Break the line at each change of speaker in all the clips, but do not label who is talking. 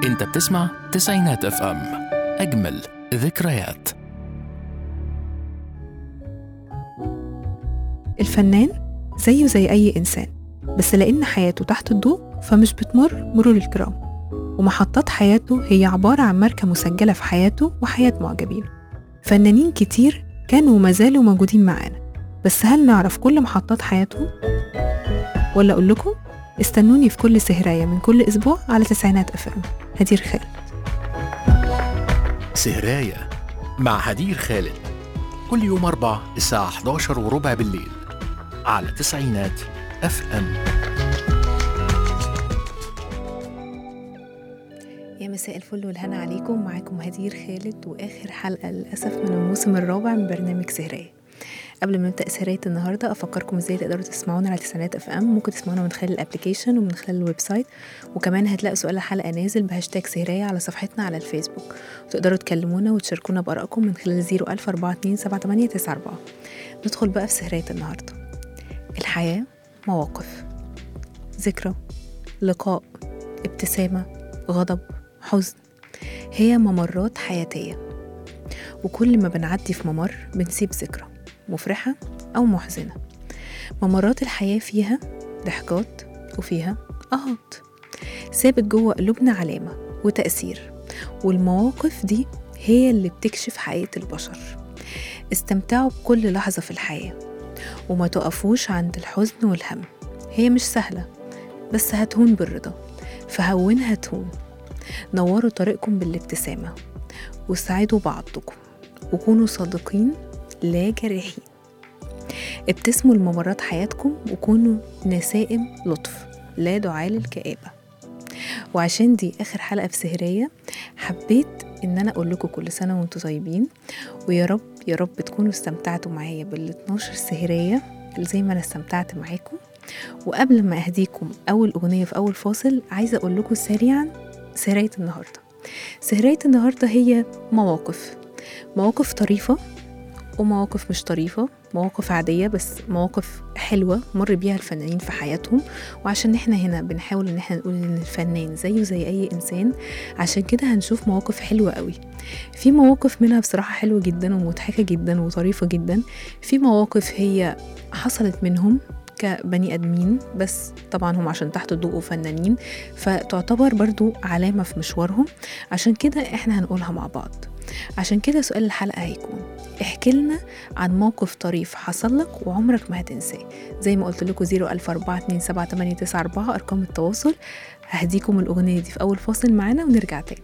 انت بتسمع تسعينات اف ام اجمل ذكريات
الفنان زيه زي أي إنسان بس لأن حياته تحت الضوء فمش بتمر مرور الكرام ومحطات حياته هي عبارة عن ماركة مسجلة في حياته وحياة معجبينه فنانين كتير كانوا وما زالوا موجودين معانا بس هل نعرف كل محطات حياتهم؟ ولا أقول لكم استنوني في كل سهراية من كل أسبوع على تسعينات أف أم هدير خالد
سهراية مع هدير خالد كل يوم أربع الساعة 11 وربع بالليل على تسعينات اف ام
يا مساء الفل والهنا عليكم معاكم هدير خالد واخر حلقه للاسف من الموسم الرابع من برنامج سهرية قبل ما نبدا سهرية النهارده افكركم ازاي تقدروا تسمعونا على تسعينات اف ام ممكن تسمعونا من خلال الابلكيشن ومن خلال الويب سايت وكمان هتلاقوا سؤال الحلقه نازل بهاشتاج سهرية على صفحتنا على الفيسبوك وتقدروا تكلمونا وتشاركونا بارائكم من خلال 010427894 ندخل بقى في سهرية النهارده الحياه مواقف ذكرى لقاء ابتسامه غضب حزن هي ممرات حياتية وكل ما بنعدي في ممر بنسيب ذكرى مفرحة أو محزنة ممرات الحياة فيها ضحكات وفيها آهات سابت جوه قلوبنا علامة وتأثير والمواقف دي هي اللي بتكشف حقيقة البشر استمتعوا بكل لحظة في الحياة وما تقفوش عند الحزن والهم هي مش سهلة بس هتهون بالرضا فهونها تهون نوروا طريقكم بالابتسامة وساعدوا بعضكم وكونوا صادقين لا جارحين ابتسموا لممرات حياتكم وكونوا نسائم لطف لا دعاء للكآبة وعشان دي آخر حلقة في سهرية حبيت إن أنا أقول لكم كل سنة وأنتم طيبين ويا رب يا رب تكونوا استمتعتوا معايا بال 12 سهرية اللي زي ما أنا استمتعت معاكم وقبل ما أهديكم أول أغنية في أول فاصل عايزة أقول لكم سريعا سهرية النهاردة سهرية النهاردة هي مواقف مواقف طريفة ومواقف مش طريفة مواقف عادية بس مواقف حلوة مر بيها الفنانين في حياتهم وعشان احنا هنا بنحاول ان احنا نقول ان الفنان زيه زي اي انسان عشان كده هنشوف مواقف حلوة قوي في مواقف منها بصراحة حلوة جدا ومضحكة جدا وطريفة جدا في مواقف هي حصلت منهم كبني ادمين بس طبعا هم عشان تحت الضوء وفنانين فتعتبر برضو علامة في مشوارهم عشان كده احنا هنقولها مع بعض عشان كده سؤال الحلقة هيكون احكي لنا عن موقف طريف حصل لك وعمرك ما هتنساه زي ما قلت لكم 004278994 ارقام التواصل ههديكم الاغنية دي في اول فاصل معانا ونرجع تاني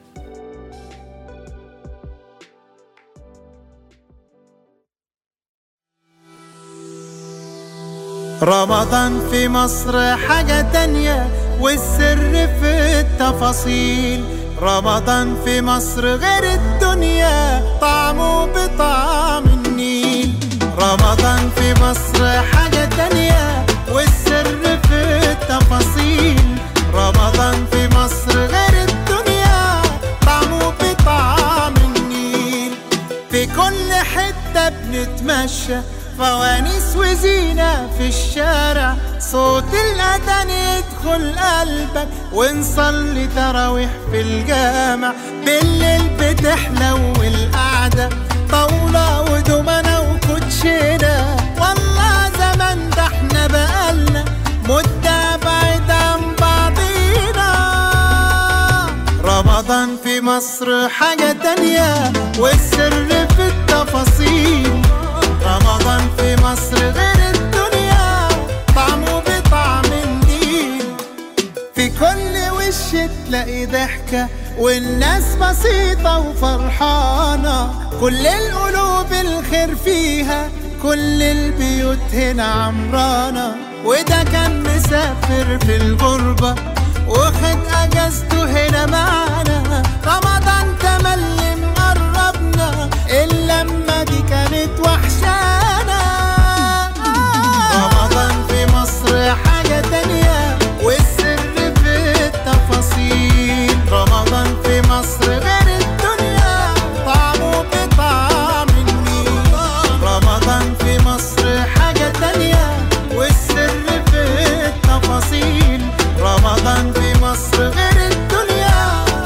رمضان في مصر حاجة تانية والسر في التفاصيل رمضان في مصر غير الدنيا طعمه بطعم النيل رمضان في مصر حاجة تانية والسر في التفاصيل رمضان في مصر غير الدنيا طعمه بطعم النيل في كل حتة بنتمشى فوانيس وزينة في الشارع صوت الأذان يدخل قلبك ونصلي تراويح في الجامع بالليل بتحلو القعدة طاولة ودومنة وكوتشينة والله زمان ده احنا بقالنا مدة بعيد عن بعضينا رمضان في مصر حاجة تانية والسر في التفاصيل رمضان في مصر غير الدنيا طعمه بطعم النيل في كل وش تلاقي ضحكة والناس بسيطة وفرحانة كل القلوب الخير فيها كل البيوت هنا عمرانة وده كان مسافر في الغربة واخد اجازته هنا معانا رمضان تملي مقربنا اللمة دي كانت وحشانا رمضان في مصر حاجة تانية والسر في التفاصيل رمضان في مصر غير الدنيا طعمه بطعم النيل رمضان في مصر حاجة تانية والسر في التفاصيل رمضان في مصر غير الدنيا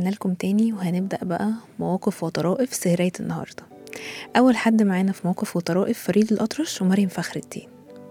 ورجعنا لكم تاني وهنبدأ بقى مواقف وطرائف سهرية النهاردة أول حد معانا في موقف وطرائف فريد الأطرش ومريم فخر الدين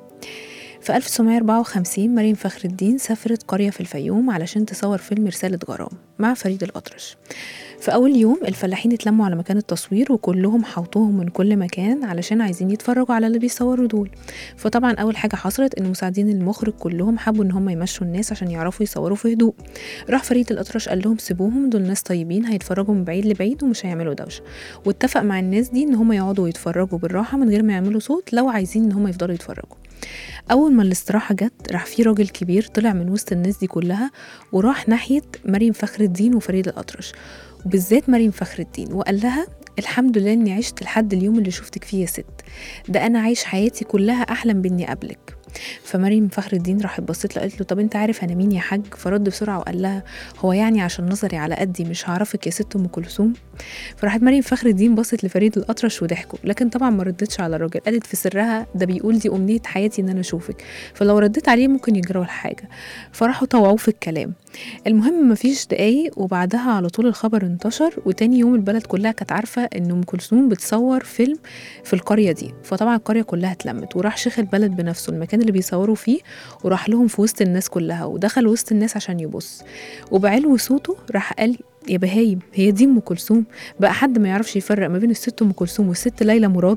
في 1954 مريم فخر الدين سافرت قرية في الفيوم علشان تصور فيلم رسالة غرام مع فريد الأطرش في أول يوم الفلاحين اتلموا على مكان التصوير وكلهم حوطوهم من كل مكان علشان عايزين يتفرجوا على اللي بيصوروا دول فطبعا أول حاجة حصلت إن مساعدين المخرج كلهم حبوا إن هم يمشوا الناس عشان يعرفوا يصوروا في هدوء راح فريد الأطرش قال لهم سيبوهم دول ناس طيبين هيتفرجوا من بعيد لبعيد ومش هيعملوا دوشة واتفق مع الناس دي إن هم يقعدوا يتفرجوا بالراحة من غير ما يعملوا صوت لو عايزين إن هم يفضلوا يتفرجوا أول ما الاستراحة جت راح في راجل كبير طلع من وسط الناس دي كلها وراح ناحية مريم فخر الدين وفريد الأطرش وبالذات مريم فخر الدين وقال لها الحمد لله اني عشت لحد اليوم اللي شفتك فيه يا ست ده انا عايش حياتي كلها احلم باني اقابلك فمريم فخر الدين راحت بصت له قالت له طب انت عارف انا مين يا حاج فرد بسرعه وقال لها هو يعني عشان نظري على قدي مش هعرفك يا ست ام كلثوم فراحت مريم فخر الدين بصت لفريد الاطرش وضحكوا لكن طبعا ما ردتش على الراجل قالت في سرها ده بيقول دي امنيه حياتي ان انا اشوفك فلو رديت عليه ممكن يجرى حاجه فراحوا طوعوه في الكلام المهم مفيش دقايق وبعدها على طول الخبر انتشر وتاني يوم البلد كلها كانت عارفه ان ام كلثوم بتصور فيلم في القريه دي فطبعا القريه كلها اتلمت وراح شيخ البلد بنفسه المكان اللي بيصوروا فيه وراح لهم في وسط الناس كلها ودخل وسط الناس عشان يبص وبعلو صوته راح قال يا بهايم هي دي ام كلثوم بقى حد ما يعرفش يفرق ما بين الست ام كلثوم والست ليلى مراد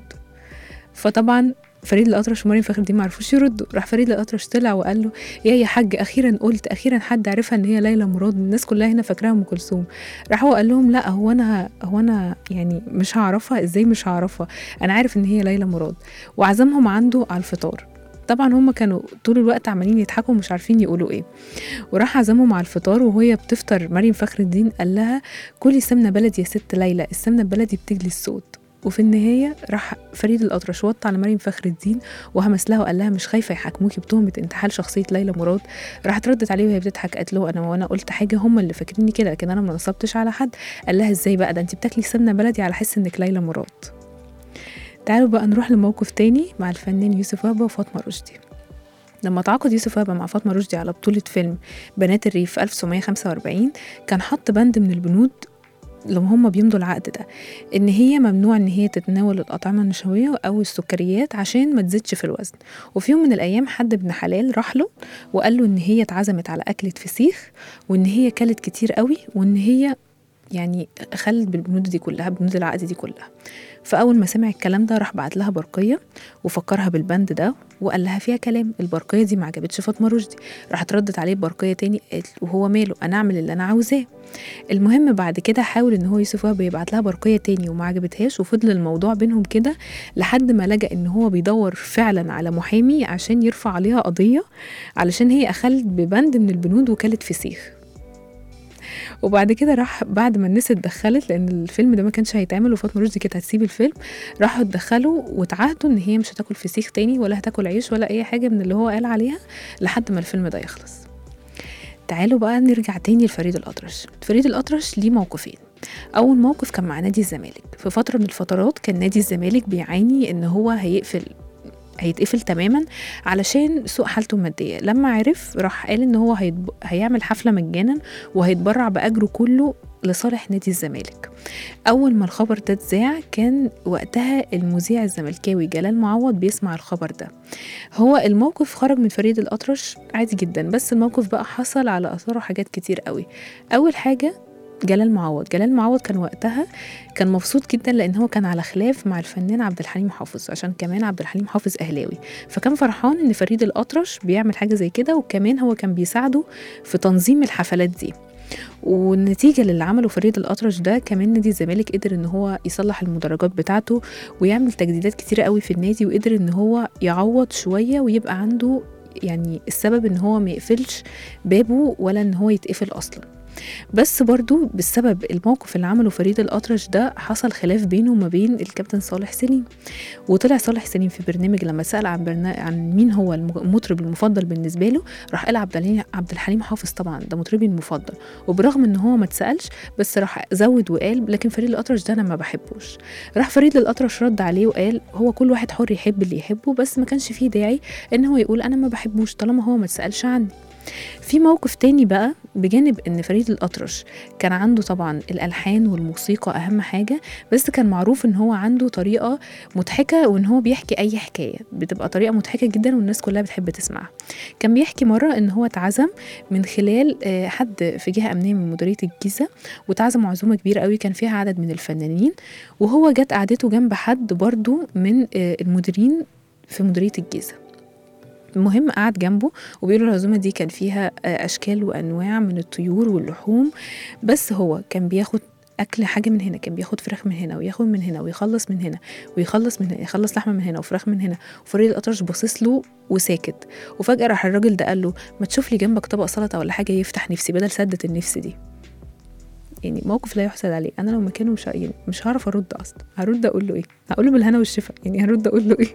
فطبعا فريد الأطرش ومريم فخر الدين ما عرفوش يردوا راح فريد الأطرش طلع وقال له يا يا حاج أخيرا قلت أخيرا حد عرفها إن هي ليلى مراد الناس كلها هنا فاكراها أم كلثوم راح هو قال لهم لا هو أنا هو أنا يعني مش هعرفها إزاي مش هعرفها أنا عارف إن هي ليلى مراد وعزمهم عنده على الفطار طبعا هم كانوا طول الوقت عمالين يضحكوا ومش عارفين يقولوا ايه وراح عزمهم على الفطار وهي بتفطر مريم فخر الدين قال لها كلي سمنه بلدي يا ست ليلى السمنه البلدي بتجلي الصوت وفي النهاية راح فريد الأطرش وط على مريم فخر الدين وهمس لها وقال لها مش خايفة يحاكموكي بتهمة انتحال شخصية ليلى مراد راحت ردت عليه وهي بتضحك قالت له أنا وأنا قلت حاجة هم اللي فاكريني كده لكن أنا ما نصبتش على حد قال لها إزاي بقى ده أنت بتاكلي سمنة بلدي على حس إنك ليلى مراد تعالوا بقى نروح لموقف تاني مع الفنان يوسف وهبة وفاطمة رشدي لما تعاقد يوسف وهبة مع فاطمة رشدي على بطولة فيلم بنات الريف في 1945 كان حط بند من البنود لما هم بيمضوا العقد ده ان هي ممنوع ان هي تتناول الاطعمه النشويه او السكريات عشان ما تزيدش في الوزن وفي يوم من الايام حد ابن حلال راح له وقال له ان هي اتعزمت على اكله فسيخ وان هي كلت كتير قوي وان هي يعني خلت بالبنود دي كلها بنود العقد دي كلها فاول ما سمع الكلام ده راح بعت لها برقيه وفكرها بالبند ده وقال لها فيها كلام البرقيه دي ما عجبتش فاطمه رشدي راحت ردت عليه ببرقيه تاني قالت وهو ماله انا اعمل اللي انا عاوزاه المهم بعد كده حاول ان هو يوسف وهبي يبعت لها برقيه تاني وما عجبتهاش وفضل الموضوع بينهم كده لحد ما لجأ ان هو بيدور فعلا على محامي عشان يرفع عليها قضيه علشان هي اخلت ببند من البنود وكلت فسيخ وبعد كده راح بعد ما الناس اتدخلت لان الفيلم ده ما كانش هيتعمل وفاطمه رشدي كانت هتسيب الفيلم راحوا اتدخلوا واتعهدوا ان هي مش هتاكل فسيخ تاني ولا هتاكل عيش ولا اي حاجه من اللي هو قال عليها لحد ما الفيلم ده يخلص تعالوا بقى نرجع تاني لفريد الأطرش فريد الأطرش ليه موقفين أول موقف كان مع نادي الزمالك في فترة من الفترات كان نادي الزمالك بيعاني إن هو هيقفل هيتقفل تماما علشان سوء حالته المادية لما عرف راح قال ان هو هيتب... هيعمل حفلة مجانا وهيتبرع بأجره كله لصالح نادي الزمالك أول ما الخبر ده اتذاع كان وقتها المذيع الزملكاوي جلال معوض بيسمع الخبر ده هو الموقف خرج من فريد الأطرش عادي جدا بس الموقف بقى حصل على أثاره حاجات كتير قوي أول حاجة جلال معوض جلال معوض كان وقتها كان مبسوط جدا لان هو كان على خلاف مع الفنان عبد الحليم حافظ عشان كمان عبد الحليم حافظ اهلاوي فكان فرحان ان فريد الاطرش بيعمل حاجه زي كده وكمان هو كان بيساعده في تنظيم الحفلات دي والنتيجه للي عمله فريد الاطرش ده كمان نادي الزمالك قدر ان هو يصلح المدرجات بتاعته ويعمل تجديدات كتيره قوي في النادي وقدر ان هو يعوض شويه ويبقى عنده يعني السبب ان هو ما يقفلش بابه ولا ان هو يتقفل اصلا بس برضو بسبب الموقف اللي عمله فريد الأطرش ده حصل خلاف بينه وما بين الكابتن صالح سليم وطلع صالح سليم في برنامج لما سأل عن برنا... عن مين هو المطرب المفضل بالنسبة له راح قال عبد الحليم عبد الحليم حافظ طبعا ده مطربي المفضل وبرغم ان هو ما اتسألش بس راح زود وقال لكن فريد الأطرش ده انا ما بحبوش راح فريد الأطرش رد عليه وقال هو كل واحد حر يحب اللي يحبه بس ما كانش فيه داعي ان هو يقول انا ما بحبوش طالما هو ما اتسألش عني في موقف تاني بقى بجانب ان فريد الأطرش كان عنده طبعا الألحان والموسيقى أهم حاجة بس كان معروف ان هو عنده طريقة مضحكة وان هو بيحكي أي حكاية بتبقى طريقة مضحكة جدا والناس كلها بتحب تسمعها كان بيحكي مرة ان هو اتعزم من خلال آه، حد في جهة أمنية من مديرية الجيزة واتعزم عزومة كبيرة قوي كان فيها عدد من الفنانين وهو جت قعدته جنب حد برضو من آه، المديرين في مديرية الجيزة المهم قعد جنبه وبيقولوا العزومة دي كان فيها آه، أشكال وأنواع من الطيور واللحوم بس هو كان بياخد أكل حاجة من هنا كان بياخد فراخ من هنا وياخد من هنا ويخلص من هنا ويخلص من هنا يخلص لحمة من هنا وفراخ من هنا وفريد الأطرش باصص له وساكت وفجأة راح الراجل ده قال له ما تشوف لي جنبك طبق سلطة ولا حاجة يفتح نفسي بدل سدة النفس دي يعني موقف لا يحسد عليه انا لو مكانه مش يعني مش هعرف ارد اصلا هرد اقول له ايه هقول له بالهنا والشفا يعني هرد اقول له ايه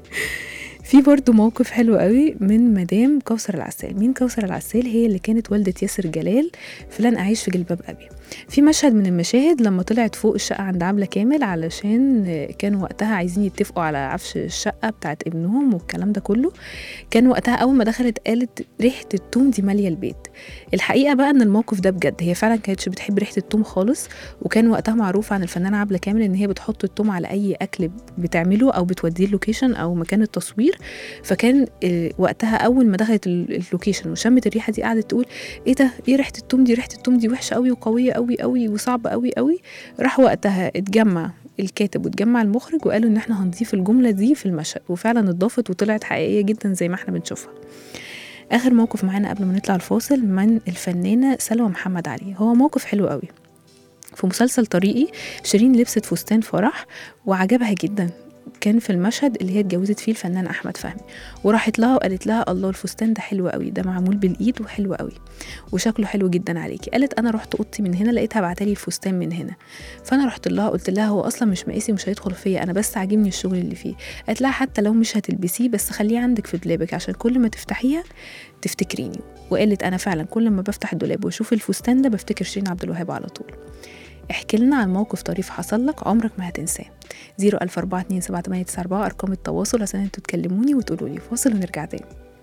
في برضه موقف حلو قوي من مدام كوثر العسال مين كوثر العسال هي اللي كانت والدة ياسر جلال في لن أعيش في جلباب أبي في مشهد من المشاهد لما طلعت فوق الشقة عند عبلة كامل علشان كانوا وقتها عايزين يتفقوا على عفش الشقة بتاعت ابنهم والكلام ده كله كان وقتها أول ما دخلت قالت ريحة التوم دي مالية البيت الحقيقة بقى إن الموقف ده بجد هي فعلا كانتش بتحب ريحة التوم خالص وكان وقتها معروف عن الفنانة عبلة كامل إن هي بتحط التوم على أي أكل بتعمله أو بتوديه اللوكيشن أو مكان التصوير فكان آه، وقتها اول ما دخلت ال- اللوكيشن وشمت الريحه دي قعدت تقول ايه ده ايه ريحه التوم دي ريحه التوم دي وحشه قوي وقويه قوي قوي وصعبه قوي قوي راح وقتها اتجمع الكاتب واتجمع المخرج وقالوا ان احنا هنضيف الجمله دي في المشهد وفعلا اتضافت وطلعت حقيقيه جدا زي ما احنا بنشوفها اخر موقف معانا قبل ما نطلع الفاصل من الفنانه سلوى محمد علي هو موقف حلو قوي في مسلسل طريقي شيرين لبست فستان فرح وعجبها جدا كان في المشهد اللي هي اتجوزت فيه الفنان احمد فهمي وراحت لها وقالت لها الله الفستان ده حلو قوي ده معمول بالايد وحلو قوي وشكله حلو جدا عليكي قالت انا رحت اوضتي من هنا لقيتها بعتلي الفستان من هنا فانا رحت لها قلت لها هو اصلا مش مقاسي ومش هيدخل فيا انا بس عاجبني الشغل اللي فيه قالت لها حتى لو مش هتلبسيه بس خليه عندك في دولابك عشان كل ما تفتحيها تفتكريني وقالت انا فعلا كل ما بفتح الدولاب واشوف الفستان ده بفتكر شيرين عبد الوهاب على طول احكي لنا عن موقف طريف حصل لك عمرك ما هتنساه 004278994 ارقام التواصل عشان انتوا تكلموني وتقولوا لي فاصل ونرجع تاني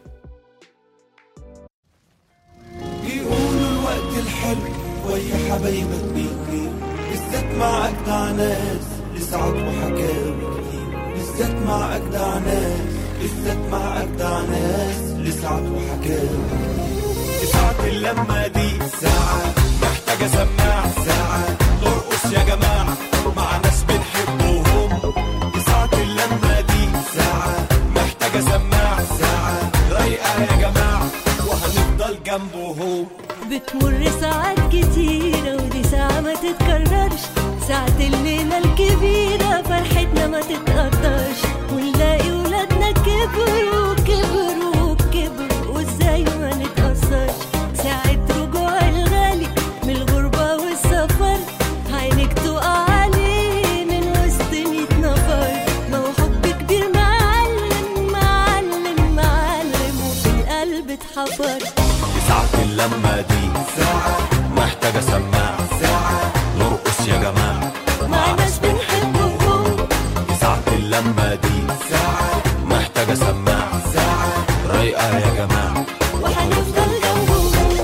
بيقولوا الوقت الحلو ويا حبايبك بيطير بالذات مع أجدع ناس لسعد وحكاوي كتير بالذات مع أجدع ناس بالذات مع أجدع ناس لسعد وحكاوي ساعة اللمة دي ساعة محتاجة سماع ساعة نرقص يا جماعة مع ناس بنحبهم ساعة اللمة دي ساعة محتاجة سماع ساعة رايقة يا جماعة وهنفضل جنبهم
بتمر ساعات كتيرة ودي ساعة ما تتكررش ساعة الليلة الكبيرة فرحتنا ما تتقدرش ونلاقي ولادنا كبروا كبروا كبروا وازاي ما نتأثرش ساعة رجوع الغالي من الغربة والسفر عينك تقع عليه من وسط ميت نفر ما هو حب كبير معلم معلم معلم وفي القلب اتحفر
ساعة اللمة دي ساعة محتاجة سماع ساعة نرقص يا جماعة
مع ناس بنحبهم
ساعة اللمة دي ساعة محتاجة سماع ساعة رايقة يا جماعة
وهنفضل جنبهم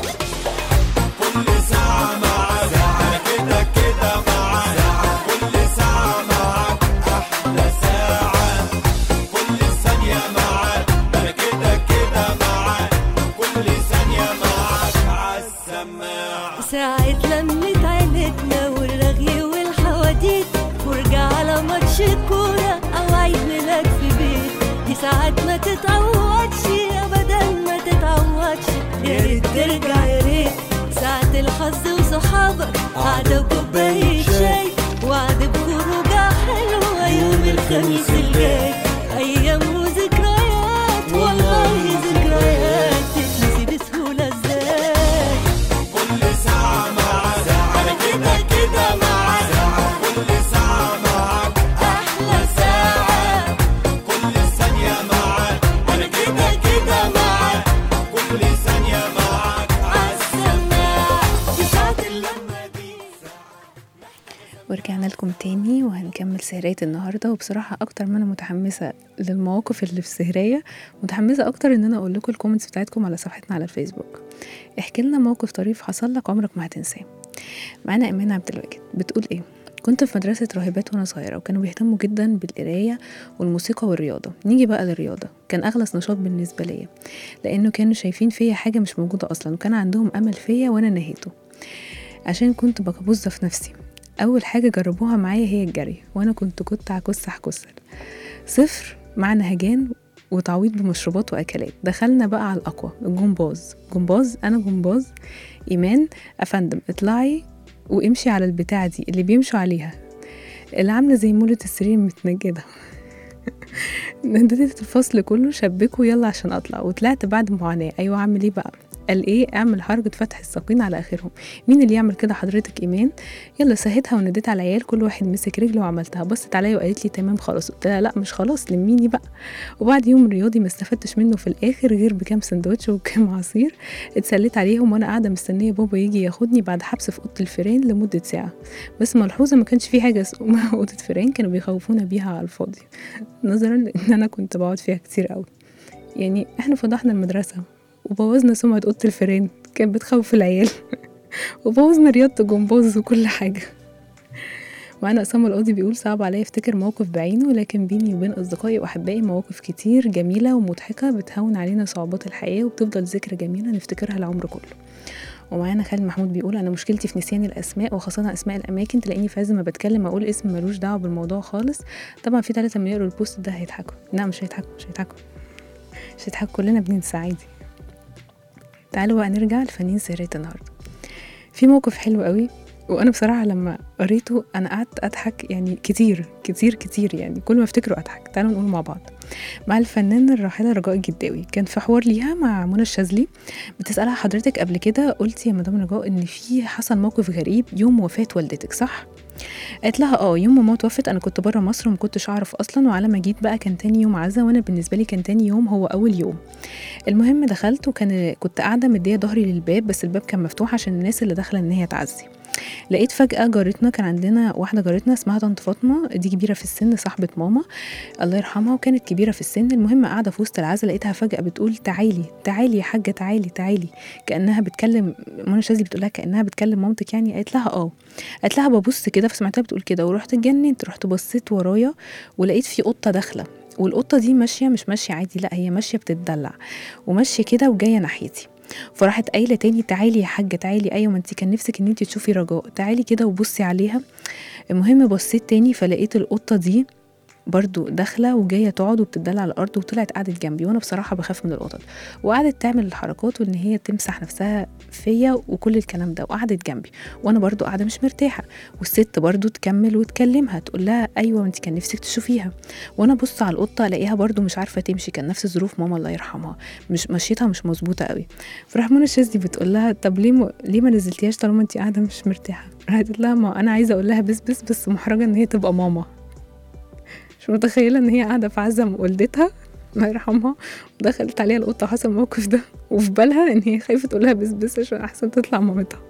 كل ساعة معاك أنا كده كده معاك كل ساعة معاك أحلى ساعة كل ثانية معاك أنا كده كده معاك كل ثانية معاك عالسماعة
ساعة لمة عيلتنا والرغي والحواديت فرجة على ماتش كورة أو عيد ميلاد في بيت دي ساعات ما تتعوضش أبدا ما تتعوضش يا ريت ترجع يا ريت ساعة الحظ وصحابك قعدة وكوباية شاي وعد بخروجة حلوة يوم الخميس الجاي أيام وذكريات والله ذكريات تتنسي بسهولة ازاي
كل ساعة معاك أنا كده كده معاك كل ساعة معاك
أحلى ساعة
كل ثانية معاك أنا كده كده معاك كل ثانية معاك
عالسماعة في ساعة
اللمة دي
ورجعنا لكم تاني وهنكمل سهرية النهاردة وبصراحة أكتر ما أنا متحمسة للمواقف اللي في السهرية متحمسة أكتر إن أنا أقول لكم الكومنتس بتاعتكم على صفحتنا على الفيسبوك احكي لنا موقف طريف حصل لك عمرك ما هتنساه معانا إيمان عبد الواجد بتقول إيه كنت في مدرسة راهبات وأنا صغيرة وكانوا بيهتموا جدا بالقراية والموسيقى والرياضة نيجي بقى للرياضة كان أغلس نشاط بالنسبة ليا لأنه كانوا شايفين فيا حاجة مش موجودة أصلا وكان عندهم أمل فيا وأنا نهيته عشان كنت بكبوزة في نفسي أول حاجة جربوها معايا هي الجري وأنا كنت كنت عكس حكسل صفر مع نهجان وتعويض بمشروبات وأكلات دخلنا بقى على الأقوى الجمباز جمباز أنا جمباز إيمان أفندم اطلعي وامشي على البتاعة دي اللي بيمشوا عليها اللي عاملة زي مولة السرير المتنجدة نديت الفصل كله شبكوا يلا عشان اطلع وطلعت بعد معاناة ايوه اعمل ايه بقى قال ايه اعمل حركة فتح الساقين على اخرهم مين اللي يعمل كده حضرتك ايمان يلا سهيتها ونديت على العيال كل واحد مسك رجله وعملتها بصت عليا وقالت لي تمام خلاص قلت لها لا مش خلاص لميني بقى وبعد يوم رياضي ما استفدتش منه في الاخر غير بكام سندوتش وكام عصير اتسليت عليهم وانا قاعده مستنيه بابا يجي ياخدني بعد حبس في اوضه الفيران لمده ساعه بس ملحوظه ما كانش في حاجه اسمها اوضه فيران كانوا بيخوفونا بيها على الفاضي نظرا لان انا كنت بقعد فيها كتير قوي يعني احنا فضحنا المدرسه وبوظنا سمعه اوضه الفيران كانت بتخوف العيال وبوظنا رياضه الجمباز وكل حاجه معانا أسامة القاضي بيقول صعب عليا افتكر موقف بعينه لكن بيني وبين أصدقائي وأحبائي مواقف كتير جميلة ومضحكة بتهون علينا صعوبات الحياة وبتفضل ذكرى جميلة نفتكرها العمر كله ومعانا خالد محمود بيقول انا مشكلتي في نسيان الاسماء وخاصه اسماء الاماكن تلاقيني في عز ما بتكلم اقول اسم ملوش دعوه بالموضوع خالص طبعا في ثلاثه لما يقروا البوست ده هيضحكوا لا مش هيضحكوا مش هيضحكوا مش هيضحكوا كلنا بننسى عادي تعالوا بقى نرجع لفنانين سهرية النهارده في موقف حلو قوي وانا بصراحه لما قريته انا قعدت اضحك يعني كتير كتير كتير يعني كل ما افتكره اضحك تعالوا نقول مع بعض مع الفنانة الراحلة رجاء الجداوي كان في حوار ليها مع منى الشاذلي بتسألها حضرتك قبل كده قلتي يا مدام رجاء ان في حصل موقف غريب يوم وفاة والدتك صح؟ قالت لها اه يوم ما ماما توفت انا كنت بره مصر وما كنتش اعرف اصلا وعلى ما جيت بقى كان تاني يوم عزا وانا بالنسبه لي كان تاني يوم هو اول يوم المهم دخلت وكان كنت قاعده مديه ظهري للباب بس الباب كان مفتوح عشان الناس اللي داخله ان هي تعزي لقيت فجأة جارتنا كان عندنا واحدة جارتنا اسمها طنط فاطمة دي كبيرة في السن صاحبة ماما الله يرحمها وكانت كبيرة في السن المهم قاعدة في وسط العزا لقيتها فجأة بتقول تعالي تعالي يا حاجة تعالي تعالي كأنها بتكلم منى شاذلي بتقول لها كأنها بتكلم مامتك يعني قالت لها اه قالت لها ببص كده فسمعتها بتقول كده ورحت اتجننت رحت بصيت ورايا ولقيت في قطة داخلة والقطة دي ماشية مش ماشية عادي لا هي ماشية بتتدلع وماشية كده وجاية ناحيتي فراحت قايله تاني تعالي يا حاجه تعالي ايوه ما انت كان نفسك ان انت تشوفي رجاء تعالي كده وبصي عليها المهم بصيت تاني فلقيت القطه دي برضو داخله وجايه تقعد وبتدلع على الارض وطلعت قعدت جنبي وانا بصراحه بخاف من القطط وقعدت تعمل الحركات وان هي تمسح نفسها فيا وكل الكلام ده وقعدت جنبي وانا برضو قاعده مش مرتاحه والست برضو تكمل وتكلمها تقول لها ايوه انت كان نفسك تشوفيها وانا ابص على القطه الاقيها برضو مش عارفه تمشي كان نفس ظروف ماما الله يرحمها مش مشيتها مش مظبوطه قوي فراح منى الشاذلي بتقول لها طب ليه م... ليه ما نزلتيهاش طالما انت قاعده مش مرتاحه راحت لها ما انا عايزه اقول لها بس بس بس محرجه ان هي تبقى ماما مش متخيلة إن هي قاعدة في عزم والدتها الله يرحمها ودخلت عليها القطة حصل الموقف ده وفي بالها إن هي خايفة تقولها بس بس عشان أحسن تطلع مامتها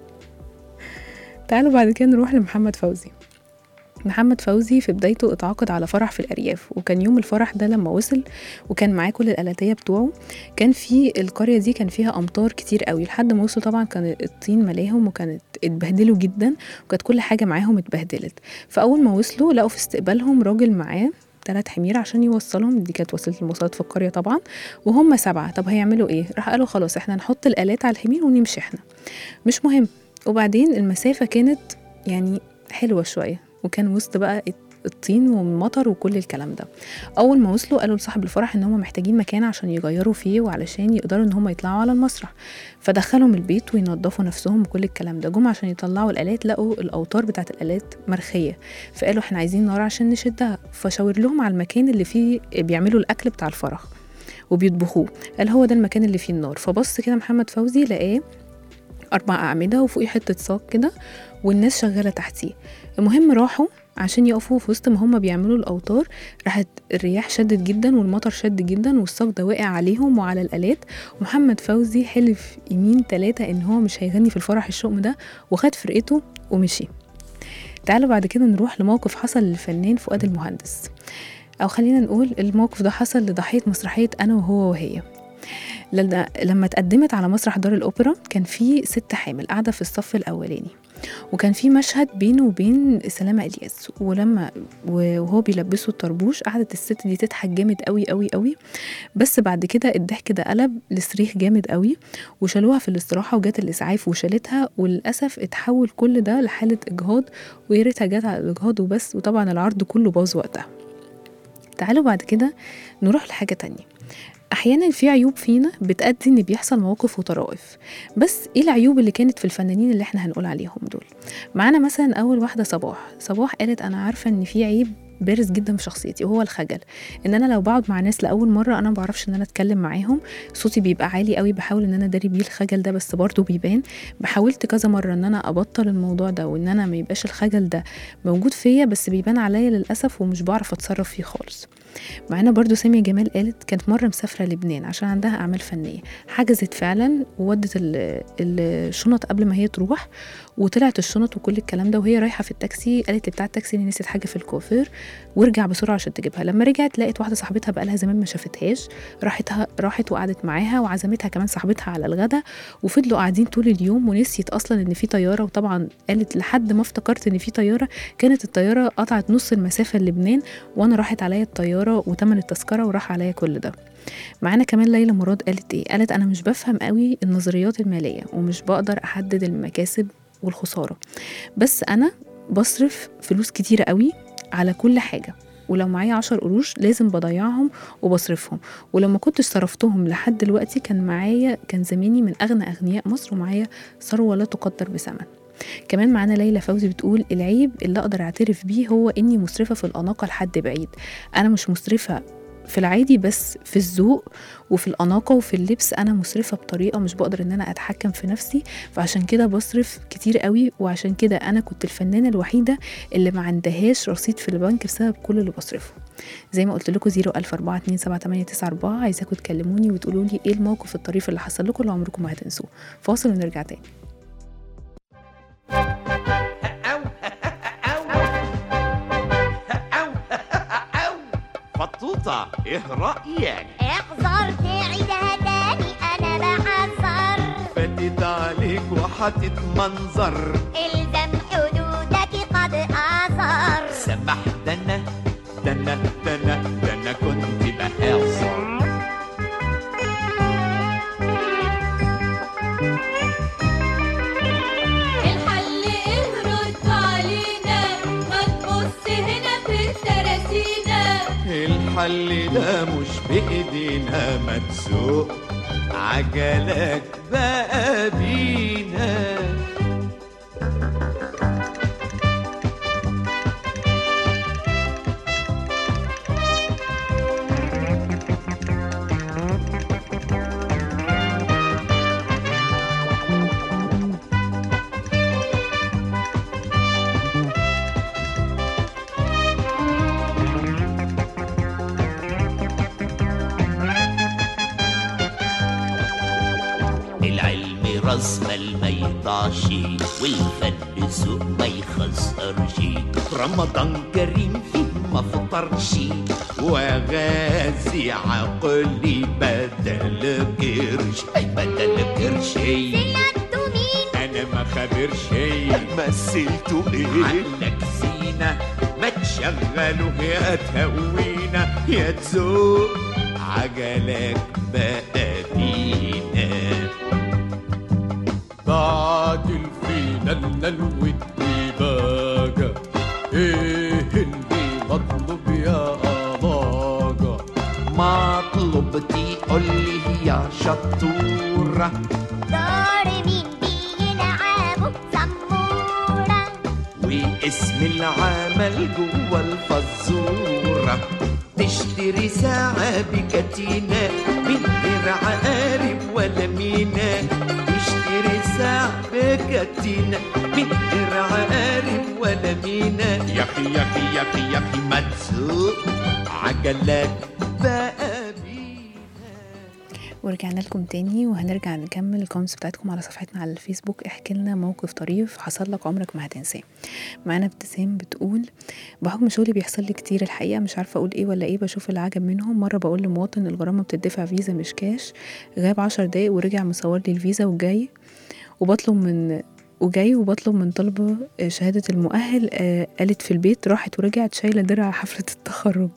تعالوا بعد كده نروح لمحمد فوزي محمد فوزي في بدايته اتعاقد على فرح في الأرياف وكان يوم الفرح ده لما وصل وكان معاه كل الآلاتية بتوعه كان في القرية دي كان فيها أمطار كتير قوي لحد ما وصلوا طبعا كان الطين ملاهم وكانت اتبهدلوا جدا وكانت كل حاجة معاهم اتبهدلت فأول ما وصلوا لقوا في استقبالهم راجل معاه ثلاث حمير عشان يوصلهم دي كانت وسيله المواصلات في القريه طبعا وهم سبعه طب هيعملوا ايه راح قالوا خلاص احنا نحط الالات على الحمير ونمشي احنا مش مهم وبعدين المسافه كانت يعني حلوه شويه وكان وسط بقى الطين والمطر وكل الكلام ده اول ما وصلوا قالوا لصاحب الفرح ان هم محتاجين مكان عشان يغيروا فيه وعلشان يقدروا ان هم يطلعوا على المسرح فدخلهم البيت وينظفوا نفسهم وكل الكلام ده جم عشان يطلعوا الالات لقوا الاوتار بتاعت الالات مرخيه فقالوا احنا عايزين نار عشان نشدها فشاور لهم على المكان اللي فيه بيعملوا الاكل بتاع الفرح وبيطبخوه قال هو ده المكان اللي فيه النار فبص كده محمد فوزي لقاه أربع أعمدة وفوقيه حتة صاج كده والناس شغالة تحتيه المهم راحوا عشان يقفوا في وسط ما هما بيعملوا الأوتار راحت الرياح شدت جدا والمطر شد جدا والصاج ده وقع عليهم وعلى الآلات ومحمد فوزي حلف يمين تلاتة إن هو مش هيغني في الفرح الشؤم ده وخد فرقته ومشي تعالوا بعد كده نروح لموقف حصل للفنان فؤاد المهندس أو خلينا نقول الموقف ده حصل لضحية مسرحية أنا وهو وهي لما لما اتقدمت على مسرح دار الأوبرا كان في ست حامل قاعدة في الصف الأولاني وكان في مشهد بينه وبين سلامة إلياس ولما وهو بيلبسه الطربوش قعدت الست دي تضحك جامد قوي قوي قوي بس بعد كده الضحك ده قلب لصريخ جامد قوي وشالوها في الاستراحة وجات الإسعاف وشالتها وللأسف اتحول كل ده لحالة إجهاض ويا ريتها جت على الإجهاض وبس وطبعا العرض كله باظ وقتها تعالوا بعد كده نروح لحاجة تانية احيانا في عيوب فينا بتأدي ان بيحصل مواقف وطرائف بس ايه العيوب اللي كانت في الفنانين اللي احنا هنقول عليهم دول معانا مثلا اول واحده صباح صباح قالت انا عارفه ان في عيب بارز جدا في شخصيتي وهو الخجل ان انا لو بقعد مع ناس لاول مره انا ما بعرفش ان انا اتكلم معاهم صوتي بيبقى عالي قوي بحاول ان انا اداري بيه الخجل ده بس برضه بيبان بحاولت كذا مره ان انا ابطل الموضوع ده وان انا ما يبقاش الخجل ده موجود فيا بس بيبان عليا للاسف ومش بعرف اتصرف فيه خالص معانا برضو سامية جمال قالت كانت مرة مسافرة لبنان عشان عندها أعمال فنية حجزت فعلا وودت ال- الشنط قبل ما هي تروح وطلعت الشنط وكل الكلام ده وهي رايحة في التاكسي قالت لبتاع التاكسي إن نسيت حاجة في الكوافير وارجع بسرعة عشان تجيبها لما رجعت لقت واحدة صاحبتها بقالها زمان ما شافتهاش راحتها راحت وقعدت معاها وعزمتها كمان صاحبتها على الغدا وفضلوا قاعدين طول اليوم ونسيت أصلا إن في طيارة وطبعا قالت لحد ما افتكرت إن في طيارة كانت الطيارة قطعت نص المسافة للبنان وأنا راحت عليا الطيارة وتمن التذكرة وراح عليا كل ده معانا كمان ليلى مراد قالت ايه قالت انا مش بفهم قوي النظريات الماليه ومش بقدر احدد المكاسب والخساره بس انا بصرف فلوس كتيره قوي على كل حاجه ولو معايا عشر قروش لازم بضيعهم وبصرفهم ولو ما كنتش صرفتهم لحد دلوقتي كان معايا كان زماني من اغنى اغنياء مصر ومعايا ثروه لا تقدر بثمن كمان معانا ليلى فوزي بتقول العيب اللي اقدر اعترف بيه هو اني مسرفه في الاناقه لحد بعيد انا مش مسرفه في العادي بس في الذوق وفي الأناقة وفي اللبس أنا مسرفة بطريقة مش بقدر إن أنا أتحكم في نفسي فعشان كده بصرف كتير قوي وعشان كده أنا كنت الفنانة الوحيدة اللي ما عندهاش رصيد في البنك بسبب كل اللي بصرفه زي ما قلت لكم 004278994 عايزاكم تكلموني وتقولوا لي ايه الموقف الطريف اللي حصل لكم اللي عمركم ما هتنسوه فاصل ونرجع تاني
فطوطة ايه رأيك
احذر تعيدها تاني انا بحذر
فاتت عليك وحتتمنظر
الزم حدودك قد اثر
سمح ده انا ده انا ده انا ده انا كنت بهزر
الحل اهرد علينا ما تبص هنا في التراسينا
الحل ده مش بإيدينا ما تسوق عجلك بقى بينا العلم راس مال ما يضيعش والفن سوق ما يخسرش رمضان كريم فيه ما فطرش وغازي عقلي بدل قرش اي بدل قرشي
سلته مين
انا ما خبرش مثلته ايه عندك زينة ما تشغله يا تهوينا يا تزوق عجلك بقى بينا بعد فينا النلوة باجة ايه اللي مطلوب يا ألاجة مطلوب تقول لي يا شطورة
دار مين بيلعبوا زمورة
واسم العمل جوه الفزورة تشتري ساعة بكتينة من غير عقارب ولا مينا تشتري ساعة بكتينة من غير عقارب ولا مينا يا أخي يا أخي يا أخي يا أخي ما تسوق عجلات بقى بينا
ورجعنا لكم تاني وهنرجع نكمل الكومنتس بتاعتكم على صفحتنا على الفيسبوك احكي لنا موقف طريف حصل لك عمرك ما هتنساه معانا ابتسام بتقول بحكم شغلي بيحصل لي كتير الحقيقه مش عارفه اقول ايه ولا ايه بشوف اللي عجب منهم مره بقول لمواطن الغرامه بتدفع فيزا مش كاش غاب عشر دقايق ورجع مصور لي الفيزا وجاي وبطلب من وجاي وبطلب من طلبة شهادة المؤهل آه، قالت في البيت راحت ورجعت شايلة درع حفلة التخرج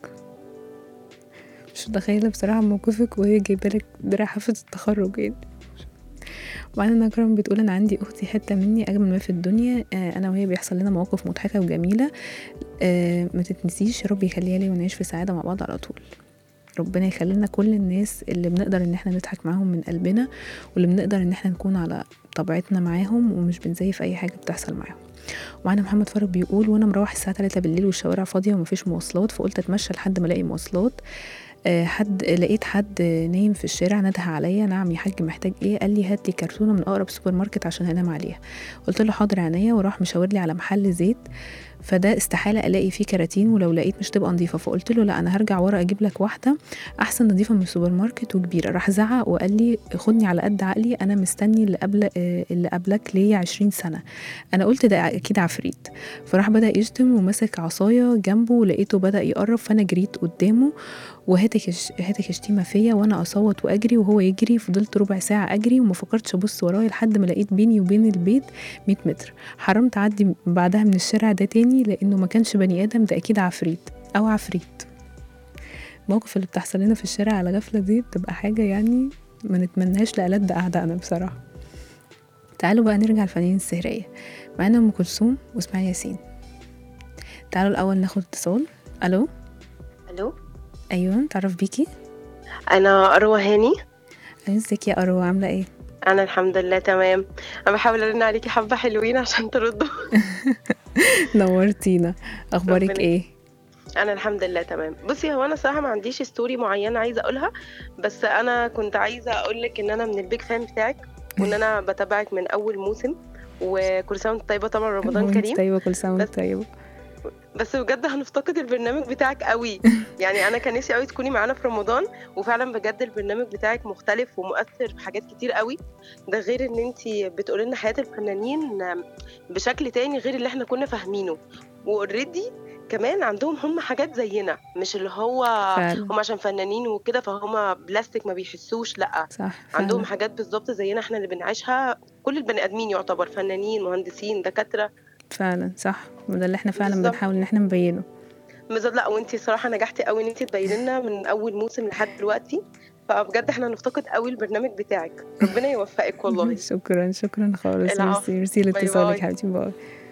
مش متخيلة بصراحة موقفك وهي جايبة لك درع حفلة التخرج يعني وبعدين نجرم بتقول انا عندي اختي حته مني اجمل ما في الدنيا آه، انا وهي بيحصل لنا مواقف مضحكه وجميله آه، ما تتنسيش يا رب يخليها لي ونعيش في سعاده مع بعض على طول ربنا يخلي لنا كل الناس اللي بنقدر ان احنا نضحك معاهم من قلبنا واللي بنقدر ان احنا نكون على طبيعتنا معاهم ومش بنزيف اي حاجه بتحصل معاهم ومعانا محمد فرج بيقول وانا مروح الساعه 3 بالليل والشوارع فاضيه ومفيش مواصلات فقلت اتمشى لحد ما الاقي مواصلات آه، حد لقيت حد نايم في الشارع نده عليا نعم يا حاج محتاج ايه قال لي هات لي كرتونه من اقرب سوبر ماركت عشان هنام عليها قلت له حاضر عينيا وراح مشاور لي على محل زيت فده استحاله الاقي فيه كراتين ولو لقيت مش تبقى نظيفه فقلت له لا انا هرجع ورا اجيب لك واحده احسن نظيفه من السوبر ماركت وكبيره راح زعق وقال لي خدني على قد عقلي انا مستني اللي قبل آه، اللي قبلك ليا 20 سنه انا قلت ده اكيد عفريت فراح بدا يشتم ومسك عصايه جنبه ولقيته بدا يقرب فانا جريت قدامه وهاتك الش- هاتك شتيمه فيا وانا اصوت واجري وهو يجري فضلت ربع ساعه اجري وما فكرتش ابص ورايا لحد ما لقيت بيني وبين البيت 100 متر حرمت اعدي بعدها من الشارع ده تاني لانه ما كانش بني ادم ده اكيد عفريت او عفريت المواقف اللي بتحصل لنا في الشارع على غفله دي بتبقى حاجه يعني ما نتمناش لألد اعدائنا بصراحه تعالوا بقى نرجع الفنانين السهرية معانا ام كلثوم واسماعيل ياسين تعالوا الاول ناخد اتصال الو
الو
ايوه تعرف بيكي
انا اروى هاني
ازيك يا اروى عامله ايه
انا الحمد لله تمام انا بحاول ارن عليكي حبه حلوين عشان تردوا
نورتينا اخبارك
ربنا
ايه
انا الحمد لله تمام بصي هو انا صراحه ما عنديش ستوري معينه عايزه اقولها بس انا كنت عايزه اقول لك ان انا من البيج فان بتاعك وان انا بتابعك من اول موسم وكل سنه وانت طيبه طبعا رمضان
وانت
كريم
طيبه كل سنه وانت
بس-
طيبه
بس بجد هنفتقد البرنامج بتاعك قوي يعني انا كان نفسي قوي تكوني معانا في رمضان وفعلا بجد البرنامج بتاعك مختلف ومؤثر في حاجات كتير قوي ده غير ان انت بتقولي لنا حياه الفنانين بشكل تاني غير اللي احنا كنا فاهمينه واوريدي كمان عندهم هم حاجات زينا مش اللي هو
فعلا
هم عشان فنانين وكده فهم بلاستيك ما بيحسوش لا
صح
عندهم
فعلا.
حاجات بالظبط زينا احنا اللي بنعيشها كل البني ادمين يعتبر فنانين مهندسين دكاتره
فعلا صح وده اللي احنا فعلا
بالظبط.
بنحاول ان احنا نبينه
بالظبط لا وانتي صراحه نجحتي قوي ان انتي تبيني لنا من اول موسم لحد دلوقتي فبجد احنا هنفتقد قوي البرنامج بتاعك ربنا يوفقك والله
شكرا شكرا خالص
العفو.
ميرسي ميرسي
باي
لاتصالك
باي.
حبيبتي باي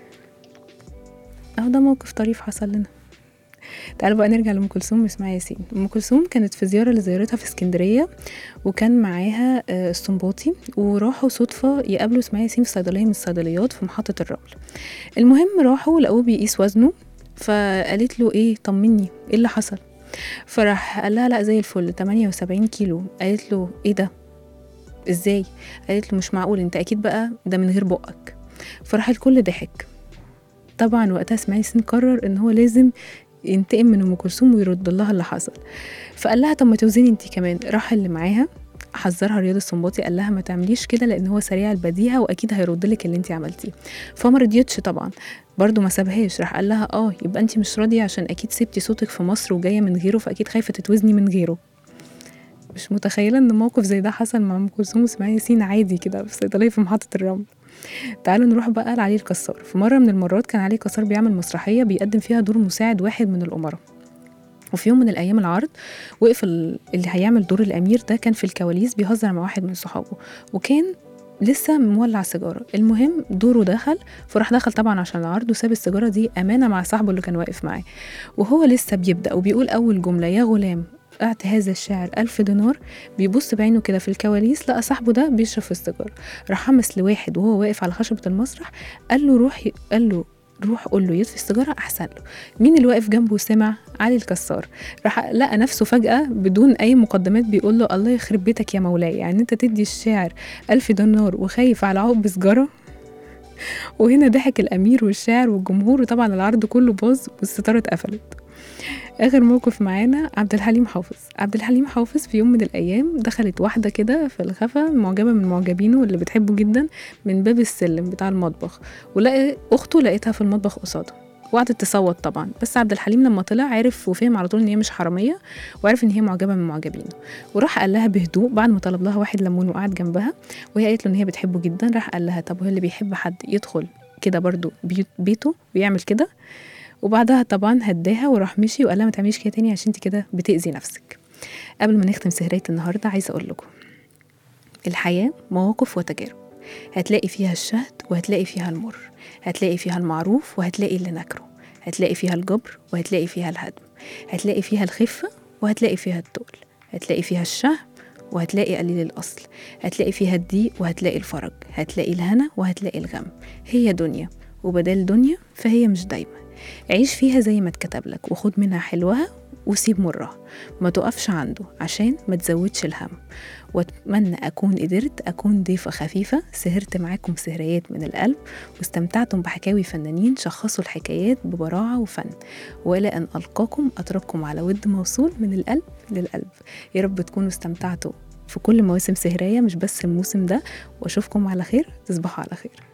اهو ده موقف طريف حصل لنا تعالوا بقى نرجع لأم كلثوم واسماعيل ياسين أم كلثوم كانت في زيارة اللي زيارتها في اسكندرية وكان معاها آه، السنباطي وراحوا صدفة يقابلوا اسماعيل ياسين في صيدلية من الصيدليات في محطة الرمل المهم راحوا لقوه بيقيس وزنه فقالت له ايه طمني ايه اللي حصل فراح قال لها لا زي الفل 78 كيلو قالت له ايه ده ازاي قالت له مش معقول انت اكيد بقى ده من غير بقك فراح الكل ضحك طبعا وقتها اسماعيل ياسين قرر ان هو لازم ينتقم من ام كلثوم ويرد لها اللي حصل فقال لها طب ما توزني انت كمان راح اللي معاها حذرها رياض السنباطي قال لها ما تعمليش كده لان هو سريع البديهه واكيد هيرد لك اللي انت عملتيه فما رضيتش طبعا برضه ما سابهاش راح قال لها اه يبقى انت مش راضيه عشان اكيد سبتي صوتك في مصر وجايه من غيره فاكيد خايفه تتوزني من غيره مش متخيله ان موقف زي ده حصل مع ام كلثوم واسماعيل ياسين عادي كده في صيدليه في محطه الرمل تعالوا نروح بقى لعلي الكسار في مره من المرات كان علي الكسار بيعمل مسرحيه بيقدم فيها دور مساعد واحد من الامراء وفي يوم من الايام العرض وقف ال- اللي هيعمل دور الامير ده كان في الكواليس بيهزر مع واحد من صحابه وكان لسه مولع سيجاره المهم دوره دخل فراح دخل طبعا عشان العرض وساب السيجاره دي امانه مع صاحبه اللي كان واقف معاه وهو لسه بيبدا وبيقول اول جمله يا غلام أعط هذا الشاعر ألف دينار بيبص بعينه كده في الكواليس لقى صاحبه ده بيشرب في السيجاره راح حمس لواحد وهو واقف على خشبه المسرح قال له روح ي... قال له روح قول له يطفي السيجاره احسن له مين اللي واقف جنبه سمع علي الكسار راح لقى نفسه فجاه بدون اي مقدمات بيقول له الله يخرب بيتك يا مولاي يعني انت تدي الشاعر ألف دينار وخايف على عقب سجاره وهنا ضحك الامير والشاعر والجمهور وطبعا العرض كله باظ والستاره اتقفلت اخر موقف معانا عبد الحليم حافظ عبد الحليم حافظ في يوم من الايام دخلت واحده كده في الخفا معجبه من معجبينه اللي بتحبه جدا من باب السلم بتاع المطبخ ولقى اخته لقيتها في المطبخ قصاده وقعدت تصوت طبعا بس عبد الحليم لما طلع عرف وفهم على طول ان هي مش حراميه وعرف ان هي معجبه من معجبينه وراح قال لها بهدوء بعد ما طلب لها واحد ليمون وقعد جنبها وهي قالت له ان هي بتحبه جدا راح قال لها طب هو اللي بيحب حد يدخل كده برضو بيوت بيته ويعمل كده وبعدها طبعا هداها وراح مشي وقال لها ما تعمليش كده تاني عشان انت كده بتأذي نفسك قبل ما نختم سهرية النهاردة عايزة أقول لكم الحياة مواقف وتجارب هتلاقي فيها الشهد وهتلاقي فيها المر هتلاقي فيها المعروف وهتلاقي اللي نكره هتلاقي فيها الجبر وهتلاقي فيها الهدم هتلاقي فيها الخفة وهتلاقي فيها التقل هتلاقي فيها الشهم وهتلاقي قليل الأصل هتلاقي فيها الضيق وهتلاقي الفرج هتلاقي الهنا وهتلاقي الغم هي دنيا وبدال دنيا فهي مش دايما عيش فيها زي ما اتكتب لك وخد منها حلوها وسيب مرها ما تقفش عنده عشان ما تزودش الهم واتمنى اكون قدرت اكون ضيفه خفيفه سهرت معاكم سهريات من القلب واستمتعتم بحكاوي فنانين شخصوا الحكايات ببراعه وفن والى ان القاكم اترككم على ود موصول من القلب للقلب يا رب تكونوا استمتعتوا في كل مواسم سهرية مش بس الموسم ده واشوفكم على خير تصبحوا على خير